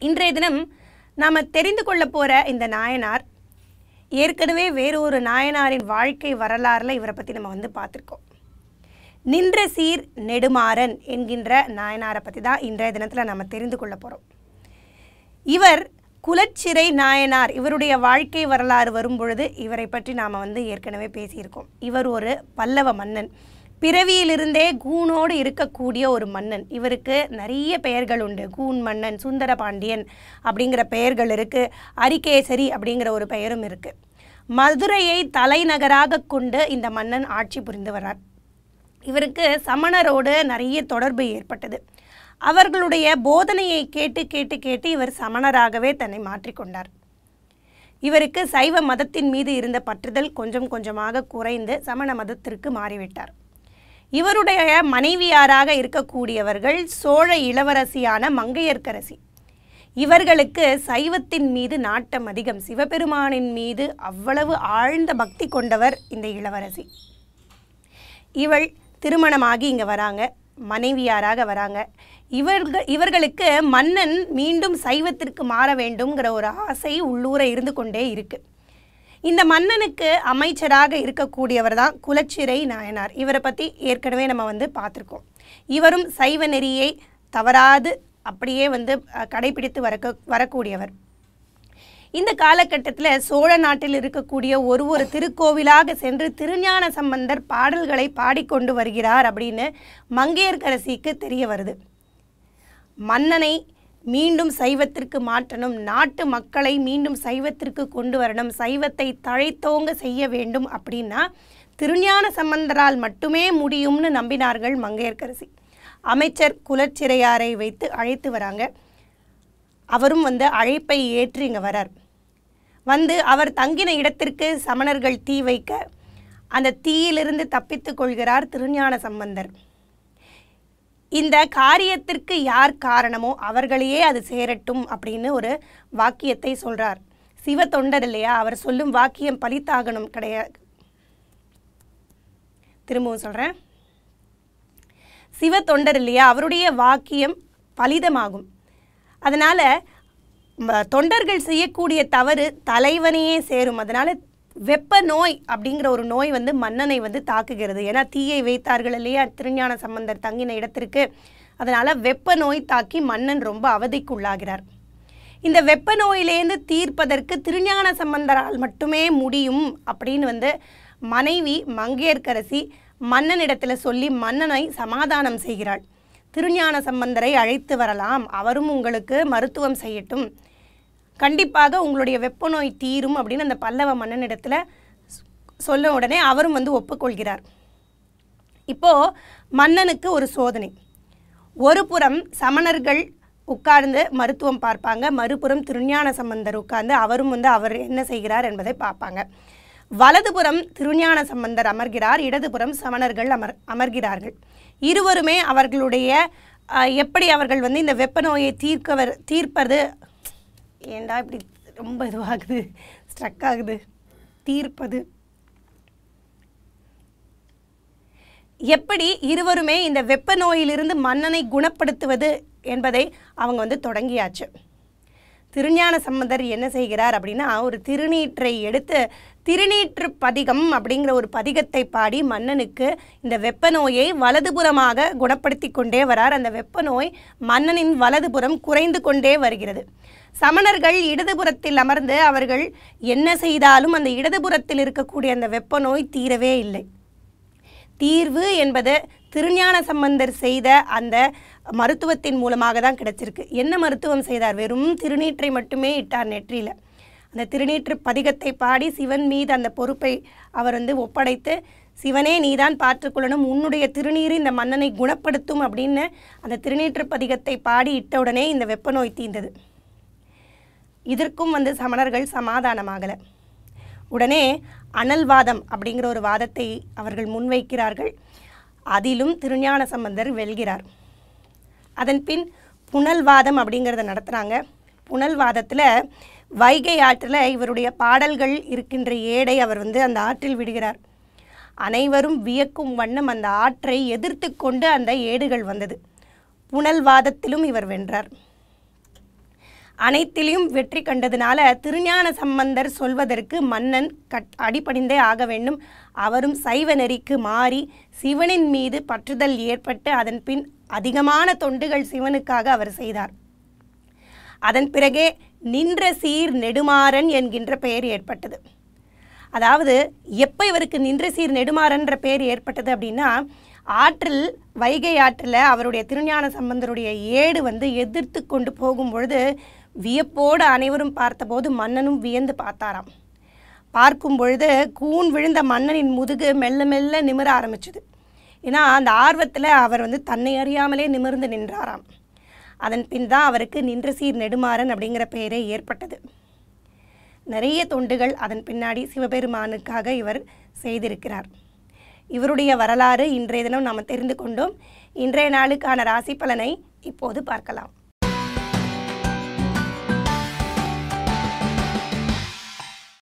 இன்றைய தினம் நாம் தெரிந்து கொள்ள போகிற இந்த நாயனார் ஏற்கனவே வேறு ஒரு நாயனாரின் வாழ்க்கை வரலாறில் இவரை பற்றி நம்ம வந்து பார்த்துருக்கோம் நின்ற சீர் நெடுமாறன் என்கின்ற நாயனாரை பற்றி தான் இன்றைய தினத்தில் நம்ம தெரிந்து கொள்ள போகிறோம் இவர் குலச்சிறை நாயனார் இவருடைய வாழ்க்கை வரலாறு வரும்பொழுது இவரை பற்றி நாம் வந்து ஏற்கனவே பேசியிருக்கோம் இவர் ஒரு பல்லவ மன்னன் பிறவியிலிருந்தே கூனோடு இருக்கக்கூடிய ஒரு மன்னன் இவருக்கு நிறைய பெயர்கள் உண்டு கூன் மன்னன் சுந்தர பாண்டியன் அப்படிங்கிற பெயர்கள் இருக்குது அரிகேசரி அப்படிங்கிற ஒரு பெயரும் இருக்குது மதுரையை தலைநகராக கொண்டு இந்த மன்னன் ஆட்சி புரிந்து வரார் இவருக்கு சமணரோடு நிறைய தொடர்பு ஏற்பட்டது அவர்களுடைய போதனையை கேட்டு கேட்டு கேட்டு இவர் சமணராகவே தன்னை மாற்றிக்கொண்டார் இவருக்கு சைவ மதத்தின் மீது இருந்த பற்றுதல் கொஞ்சம் கொஞ்சமாக குறைந்து சமண மதத்திற்கு மாறிவிட்டார் இவருடைய மனைவியாராக இருக்கக்கூடியவர்கள் சோழ இளவரசியான மங்கையர்க்கரசி இவர்களுக்கு சைவத்தின் மீது நாட்டம் அதிகம் சிவபெருமானின் மீது அவ்வளவு ஆழ்ந்த பக்தி கொண்டவர் இந்த இளவரசி இவள் திருமணமாகி இங்கே வராங்க மனைவியாராக வராங்க இவர்கள் இவர்களுக்கு மன்னன் மீண்டும் சைவத்திற்கு மாற வேண்டும்ங்கிற ஒரு ஆசை உள்ளூர இருந்து கொண்டே இருக்கு இந்த மன்னனுக்கு அமைச்சராக இருக்கக்கூடியவர் தான் குலச்சிறை நாயனார் இவரை பற்றி ஏற்கனவே நம்ம வந்து பார்த்துருக்கோம் இவரும் சைவ நெறியை தவறாது அப்படியே வந்து அஹ், கடைபிடித்து வரக்க வரக்கூடியவர் இந்த காலகட்டத்தில் சோழ நாட்டில் இருக்கக்கூடிய ஒரு ஒரு திருக்கோவிலாக சென்று திருஞான சம்பந்தர் பாடல்களை பாடிக்கொண்டு வருகிறார் அப்படின்னு மங்கையர்க்கரசிக்கு தெரிய வருது மன்னனை மீண்டும் சைவத்திற்கு மாற்றணும் நாட்டு மக்களை மீண்டும் சைவத்திற்கு கொண்டு வரணும் சைவத்தை தழைத்தோங்க செய்ய வேண்டும் அப்படின்னா திருஞான சம்பந்தரால் மட்டுமே முடியும்னு நம்பினார்கள் மங்கையர்க்கரசி அமைச்சர் குலச்சிறையாரை வைத்து அழைத்து வராங்க அவரும் வந்து அழைப்பை ஏற்று இங்கே வரார் வந்து அவர் தங்கின இடத்திற்கு சமணர்கள் தீ வைக்க அந்த தீயிலிருந்து தப்பித்துக் கொள்கிறார் திருஞான சம்பந்தர் இந்த காரியத்திற்கு யார் காரணமோ அவர்களையே அது சேரட்டும் அப்படின்னு ஒரு வாக்கியத்தை சொல்றார் சிவ தொண்டர் இல்லையா அவர் சொல்லும் வாக்கியம் பலித்தாகணும் கிடையாது திரும்பவும் சொல்கிறேன் சிவ தொண்டர் இல்லையா அவருடைய வாக்கியம் பலிதமாகும் அதனால் தொண்டர்கள் செய்யக்கூடிய தவறு தலைவனையே சேரும் அதனால் வெப்ப நோய் அப்படிங்கிற ஒரு நோய் வந்து மன்னனை வந்து தாக்குகிறது ஏன்னா தீயை வைத்தார்கள் இல்லையா திருஞான சம்பந்தர் தங்கின இடத்திற்கு அதனால் வெப்ப நோய் தாக்கி மன்னன் ரொம்ப அவதிக்குள்ளாகிறார் இந்த வெப்ப நோயிலேருந்து தீர்ப்பதற்கு திருஞான சம்பந்தரால் மட்டுமே முடியும் அப்படின்னு வந்து மனைவி மங்கையர்க்கரசி மன்னனிடத்தில் சொல்லி மன்னனை சமாதானம் செய்கிறாள் திருஞான சம்பந்தரை அழைத்து வரலாம் அவரும் உங்களுக்கு மருத்துவம் செய்யட்டும் கண்டிப்பாக உங்களுடைய வெப்ப நோய் தீரும் அப்படின்னு அந்த பல்லவ மன்னனிடத்தில் சொ- சொல்ல உடனே அவரும் வந்து ஒப்புக்கொள்கிறார் இப்போது மன்னனுக்கு ஒரு சோதனை ஒரு புறம் சமணர்கள் உட்கார்ந்து மருத்துவம் பார்ப்பாங்க மறுபுறம் திருஞான சம்பந்தர் உட்கார்ந்து அவரும் வந்து அவர் என்ன செய்கிறார் என்பதை பார்ப்பாங்க வலதுபுறம் திருஞான சம்பந்தர் அமர்கிறார் இடதுபுறம் சமணர்கள் அமர் அமர்கிறார்கள் இருவருமே அவர்களுடைய அஹ், எப்படி அவர்கள் வந்து இந்த வெப்ப நோயை தீர்க்கவர் தீர்ப்பது ஏன்டா இப்படி ரொம்ப இதுவாகுது ஸ்ட்ரக் ஆகுது தீர்ப்பது எப்படி இருவருமே இந்த வெப்ப நோயிலிருந்து மன்னனை குணப்படுத்துவது என்பதை அவங்க வந்து தொடங்கியாச்சு திருஞான சம்பந்தர் என்ன செய்கிறார் அப்படின்னா ஒரு திருநீற்றை எடுத்து திருநீற்று பதிகம் அப்படிங்கிற ஒரு பதிகத்தை பாடி மன்னனுக்கு இந்த வெப்ப நோயை வலதுபுறமாக குணப்படுத்தி கொண்டே வரார் அந்த வெப்ப நோய் மன்னனின் வலதுபுறம் குறைந்து கொண்டே வருகிறது சமணர்கள் இடதுபுறத்தில் அமர்ந்து அவர்கள் என்ன செய்தாலும் அந்த இடதுபுறத்தில் இருக்கக்கூடிய அந்த வெப்ப நோய் தீரவே இல்லை தீர்வு என்பது திருஞான சம்பந்தர் செய்த அந்த மருத்துவத்தின் மூலமாக தான் கிடைச்சிருக்கு என்ன மருத்துவம் செய்தார் வெறும் திருநீற்றை மட்டுமே இட்டார் நெற்றியில் அந்த திருநீற்று பதிகத்தை பாடி சிவன் மீது அந்த பொறுப்பை அவர் வந்து ஒப்படைத்து சிவனே நீதான் பார்த்துக்கொள்ளணும் உன்னுடைய திருநீர் இந்த மன்னனை குணப்படுத்தும் அப்படின்னு அந்த திருநீற்று பதிகத்தை பாடி இட்ட உடனே இந்த வெப்ப நோய் தீர்ந்தது இதற்கும் வந்து சமணர்கள் சமாதானமாகலை உடனே அனல்வாதம் அப்படிங்கிற ஒரு வாதத்தை அவர்கள் முன்வைக்கிறார்கள் அதிலும் திருஞான சம்பந்தர் வெல்கிறார் அதன் பின் புனல்வாதம் அப்படிங்கிறத நடத்துகிறாங்க புனல்வாதத்தில் வைகை ஆற்றில் இவருடைய பாடல்கள் இருக்கின்ற ஏடை அவர் வந்து அந்த ஆற்றில் விடுகிறார் அனைவரும் வியக்கும் வண்ணம் அந்த ஆற்றை எதிர்த்து கொண்டு அந்த ஏடுகள் வந்தது புனல்வாதத்திலும் இவர் வென்றார் அனைத்திலையும் வெற்றி கண்டதுனால திருஞான சம்பந்தர் சொல்வதற்கு மன்னன் கட் அடிபணிந்தே ஆக வேண்டும் அவரும் சைவ நெறிக்கு மாறி சிவனின் மீது பற்றுதல் ஏற்பட்டு அதன் பின் அதிகமான தொண்டுகள் சிவனுக்காக அவர் செய்தார் அதன் பிறகே நின்ற சீர் நெடுமாறன் என்கின்ற பெயர் ஏற்பட்டது அதாவது எப்போ இவருக்கு நின்ற சீர் நெடுமாறன்ற பெயர் ஏற்பட்டது அப்படின்னா ஆற்றில் வைகை ஆற்றில் அவருடைய திருஞான சம்பந்தருடைய ஏடு வந்து எதிர்த்து கொண்டு போகும் பொழுது வியப்போடு அனைவரும் பார்த்தபோது மன்னனும் வியந்து பார்த்தாராம் பார்க்கும் பொழுது கூன் விழுந்த மன்னனின் முதுகு மெல்ல மெல்ல நிமிர ஆரம்பிச்சுது ஏன்னா அந்த ஆர்வத்தில் அவர் வந்து தன்னை அறியாமலே நிமிர்ந்து நின்றாராம் அதன் பின் தான் அவருக்கு நின்ற சீர் நெடுமாறன் அப்படிங்கிற பெயரே ஏற்பட்டது நிறைய தொண்டுகள் அதன் பின்னாடி சிவபெருமானுக்காக இவர் செய்திருக்கிறார் இவருடைய வரலாறு இன்றைய தினம் நாம் தெரிந்து கொண்டோம் இன்றைய நாளுக்கான ராசி பலனை இப்போது பார்க்கலாம்